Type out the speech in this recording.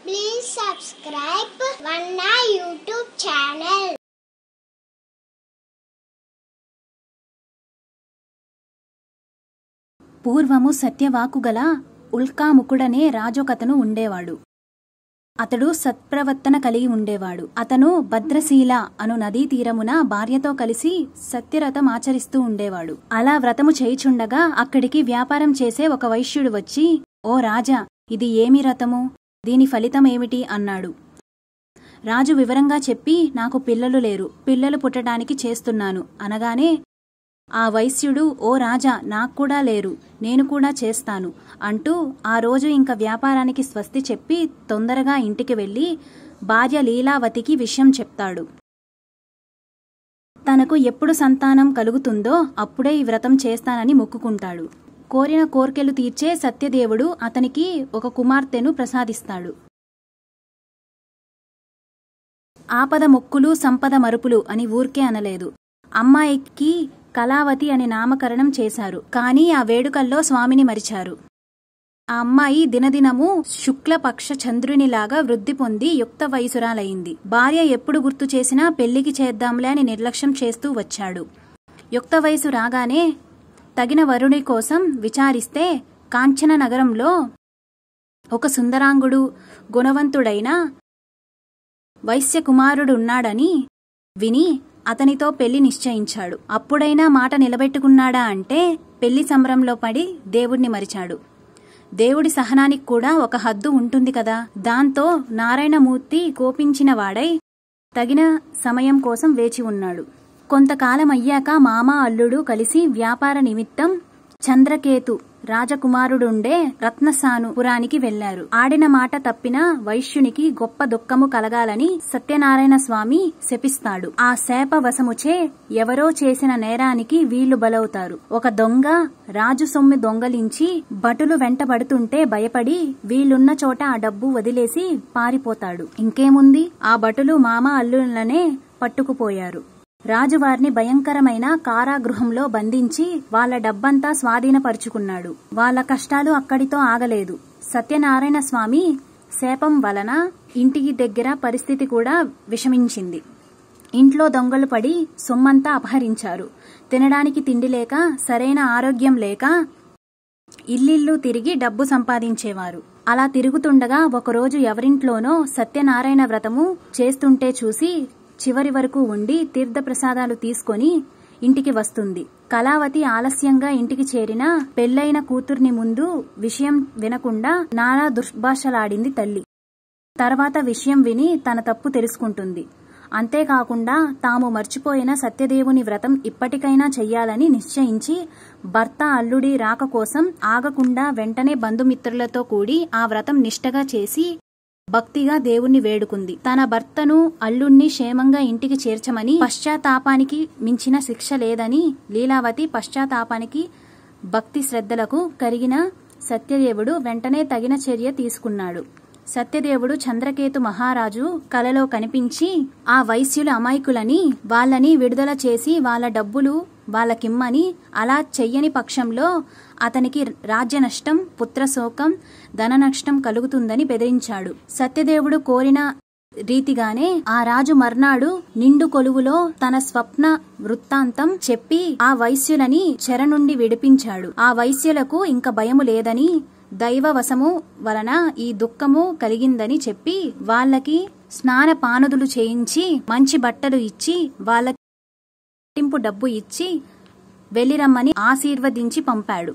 Please subscribe Vanna YouTube channel. పూర్వము సత్యవాకుగల ఉల్కాముకుడనే రాజొకతను ఉండేవాడు అతడు సత్ప్రవర్తన కలిగి ఉండేవాడు అతను భద్రశీల అను నదీ తీరమున భార్యతో కలిసి సత్యరథం ఆచరిస్తూ ఉండేవాడు అలా వ్రతము చేయుచుండగా అక్కడికి వ్యాపారం చేసే ఒక వైశ్యుడు వచ్చి ఓ రాజా ఇది ఏమి రథము దీని ఫలితం ఏమిటి అన్నాడు రాజు వివరంగా చెప్పి నాకు పిల్లలు లేరు పిల్లలు పుట్టడానికి చేస్తున్నాను అనగానే ఆ వైశ్యుడు ఓ రాజా నాక్కూడా లేరు నేను కూడా చేస్తాను అంటూ ఆ రోజు ఇంక వ్యాపారానికి స్వస్తి చెప్పి తొందరగా ఇంటికి వెళ్ళి భార్య లీలావతికి విషయం చెప్తాడు తనకు ఎప్పుడు సంతానం కలుగుతుందో అప్పుడే ఈ వ్రతం చేస్తానని మొక్కుకుంటాడు కోరిన కోర్కెలు తీర్చే సత్యదేవుడు అతనికి ఒక కుమార్తెను ప్రసాదిస్తాడు ఆపద మొక్కులు సంపద మరుపులు అని ఊరికే అనలేదు అమ్మాయికి కళావతి అని నామకరణం చేశారు కానీ ఆ వేడుకల్లో స్వామిని మరిచారు ఆ అమ్మాయి దినదినము శుక్లపక్ష చంద్రునిలాగా వృద్ధి పొంది యుక్త వయసురాలయ్యింది భార్య ఎప్పుడు గుర్తు చేసినా పెళ్లికి చేద్దాంలే అని నిర్లక్ష్యం చేస్తూ వచ్చాడు యుక్త వయసు రాగానే తగిన వరుడి కోసం విచారిస్తే కాంచన నగరంలో ఒక సుందరాంగుడు గుణవంతుడైన వైశ్యకుమారుడున్నాడని విని అతనితో పెళ్లి నిశ్చయించాడు అప్పుడైనా మాట నిలబెట్టుకున్నాడా అంటే పెళ్లి సంబరంలో పడి దేవుణ్ణి మరిచాడు దేవుడి సహనానికి కూడా ఒక హద్దు ఉంటుంది కదా దాంతో నారాయణమూర్తి కోపించిన వాడై తగిన సమయం కోసం వేచి ఉన్నాడు కొంతకాలం అయ్యాక మామ అల్లుడు కలిసి వ్యాపార నిమిత్తం చంద్రకేతు రాజకుమారుడుండే రత్నసాను పురానికి వెళ్లారు ఆడిన మాట తప్పిన వైశ్యునికి గొప్ప దుఃఖము కలగాలని సత్యనారాయణ స్వామి శపిస్తాడు ఆ శాప వశముచే ఎవరో చేసిన నేరానికి వీళ్లు బలవుతారు ఒక దొంగ రాజు సొమ్ము దొంగలించి భటులు వెంటబడుతుంటే భయపడి వీళ్ళున్న చోట ఆ డబ్బు వదిలేసి పారిపోతాడు ఇంకేముంది ఆ భటులు మామ అల్లులనే పట్టుకుపోయారు రాజువారిని భయంకరమైన కారాగృహంలో బంధించి వాళ్ళ డబ్బంతా స్వాధీనపరుచుకున్నాడు వాళ్ళ కష్టాలు అక్కడితో ఆగలేదు సత్యనారాయణ స్వామి శాపం వలన ఇంటికి దగ్గర పరిస్థితి కూడా విషమించింది ఇంట్లో దొంగలు పడి సొమ్మంతా అపహరించారు తినడానికి తిండి లేక సరైన ఆరోగ్యం లేక ఇల్లిల్లు తిరిగి డబ్బు సంపాదించేవారు అలా తిరుగుతుండగా ఒకరోజు ఎవరింట్లోనో సత్యనారాయణ వ్రతము చేస్తుంటే చూసి చివరి వరకు ఉండి తీర్థప్రసాదాలు తీసుకొని ఇంటికి వస్తుంది కళావతి ఆలస్యంగా ఇంటికి చేరిన పెళ్లైన కూతుర్ని ముందు విషయం వినకుండా నానా దుర్భాషలాడింది తల్లి తర్వాత విషయం విని తన తప్పు తెలుసుకుంటుంది అంతేకాకుండా తాము మర్చిపోయిన సత్యదేవుని వ్రతం ఇప్పటికైనా చెయ్యాలని నిశ్చయించి భర్త అల్లుడి రాక కోసం ఆగకుండా వెంటనే బంధుమిత్రులతో కూడి ఆ వ్రతం నిష్టగా చేసి భక్తిగా దేవుణ్ణి వేడుకుంది తన భర్తను అల్లుణ్ణి క్షేమంగా ఇంటికి చేర్చమని పశ్చాత్తాపానికి మించిన శిక్ష లేదని లీలావతి పశ్చాత్తాపానికి భక్తి శ్రద్ధలకు కరిగిన సత్యదేవుడు వెంటనే తగిన చర్య తీసుకున్నాడు సత్యదేవుడు చంద్రకేతు మహారాజు కలలో కనిపించి ఆ వైశ్యుల అమాయకులని వాళ్ళని విడుదల చేసి వాళ్ళ డబ్బులు వాళ్ళకిమ్మని అలా చెయ్యని పక్షంలో అతనికి రాజ్య నష్టం పుత్రశోకం ధన నష్టం కలుగుతుందని బెదిరించాడు సత్యదేవుడు కోరిన రీతిగానే ఆ రాజు మర్నాడు నిండు కొలువులో తన స్వప్న వృత్తాంతం చెప్పి ఆ వైశ్యులని చెర నుండి విడిపించాడు ఆ వైశ్యులకు ఇంక భయము లేదని దైవవశము వలన ఈ దుఃఖము కలిగిందని చెప్పి వాళ్ళకి స్నాన పానుదులు చేయించి మంచి బట్టలు ఇచ్చి వాళ్ళకి రెట్టింపు డబ్బు ఇచ్చి వెళ్ళిరమ్మని ఆశీర్వదించి పంపాడు